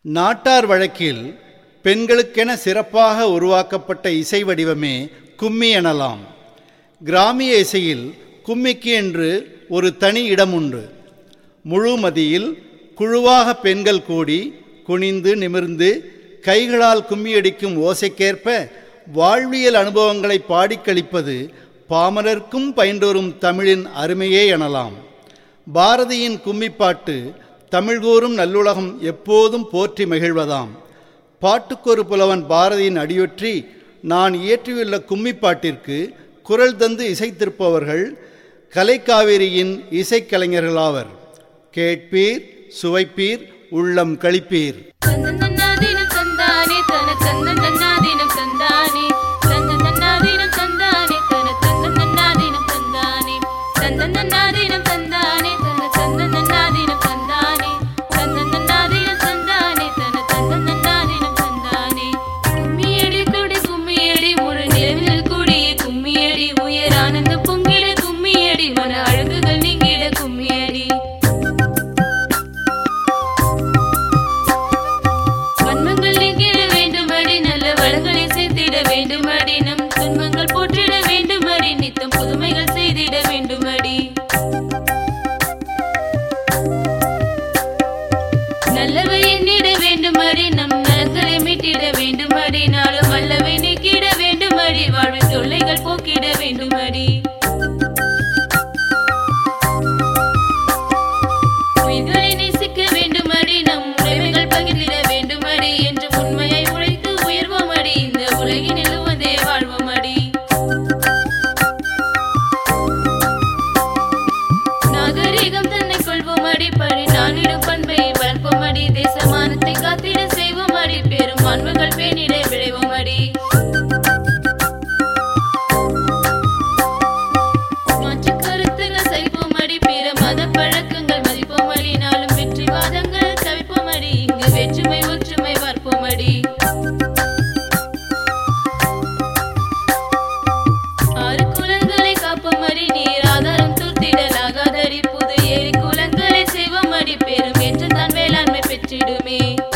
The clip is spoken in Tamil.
நாட்டார் வழக்கில் பெண்களுக்கென சிறப்பாக உருவாக்கப்பட்ட இசை வடிவமே கும்மி எனலாம் கிராமிய இசையில் கும்மிக்கு என்று ஒரு தனி இடம் உண்டு முழுமதியில் குழுவாக பெண்கள் கூடி குனிந்து நிமிர்ந்து கைகளால் கும்மியடிக்கும் ஓசைக்கேற்ப வாழ்வியல் அனுபவங்களை பாடிக் கழிப்பது பாமரர்க்கும் பயின்றோரும் தமிழின் அருமையே எனலாம் பாரதியின் கும்மிப்பாட்டு தமிழ்கூறும் நல்லுலகம் எப்போதும் போற்றி மகிழ்வதாம் பாட்டுக்கொரு புலவன் பாரதியின் அடியொற்றி நான் இயற்றியுள்ள கும்மிப்பாட்டிற்கு குரல் தந்து இசைத்திருப்பவர்கள் கலைக்காவேரியின் இசைக்கலைஞர்களாவர் கேட்பீர் சுவைப்பீர் உள்ளம் கழிப்பீர் தந்தன்னாதீனம் தந்தானே தன தந்தன்னாதீனம் தந்தானே தந்தன்னாதீனம் தந்தானே தன தந்தன்னாதீனம் தந்தானே தந்தன்னாதீனம் தந்தானே தன தந்தன்னாதீனம் தந்தானே தந்தன்னாதீனம் தந்தானே தன தந்தன்னாதீனம் தந்தானே கும்மியடி கொடி கும்மியடி ஒரு நிலவில் கூடிய கும்மியடி உயர் ஆனந்த பொங்கிட கும்மியடி மன அழகுகள் நீங்கிட கும்மியடி வன்மங்கள் நீங்கிட வேண்டுமடி நல்ல வளங்களை சேர்த்திட வேண்டுமடி நம் துன்பங்கள் போற்றிட வேண்டுமடி நித்தம் புதுமைகள் செய்திட வேண்டுமடி நல்லவை எண்ணிட வேண்டுமடி நம் நலங்களை மீட்டிட வேண்டுமடி நாளும் வல்லவை நீக்கிட வேண்டுமடி வாழ்வின் தொல்லைகள் போக்கிட வேண்டுமடி உயிர்களை நேசிக்க வேண்டுமடி நம் உடைமைகள் பகிர்ந்திட வேண்டுமடி என்று உண்மையை உழைத்து உயர்வோமடி இந்த உலகினில் வந்தே வாழ்வோமடி நாகரிகம் தன்னை கொள்வோமடி பழி நானிடும் பண்பை வளர்ப்போமடி தேசமானத்தை காத்திட செய்வோமடி பெரும் மாண்புகள் பேணிட விளைவோமடி மாற்று கருத்துகள் சைப்போமடி பிற மத பழக்கங்கள் மதிப்போமடி நாளும் வெற்றி வாதங்கள் தவிப்போமடி இங்கு வேற்றுமை ஒற்றுமை பார்ப்போமடி ஆறு குலங்களை காப்போமடி நீர் ஆதாரம் தூர்த்திடலாகாதடி புது ஏரி குலங்களை செய்வோமடி பெரும் ஏற்றத்தான் வேளாண்மை பெற்றிடுமே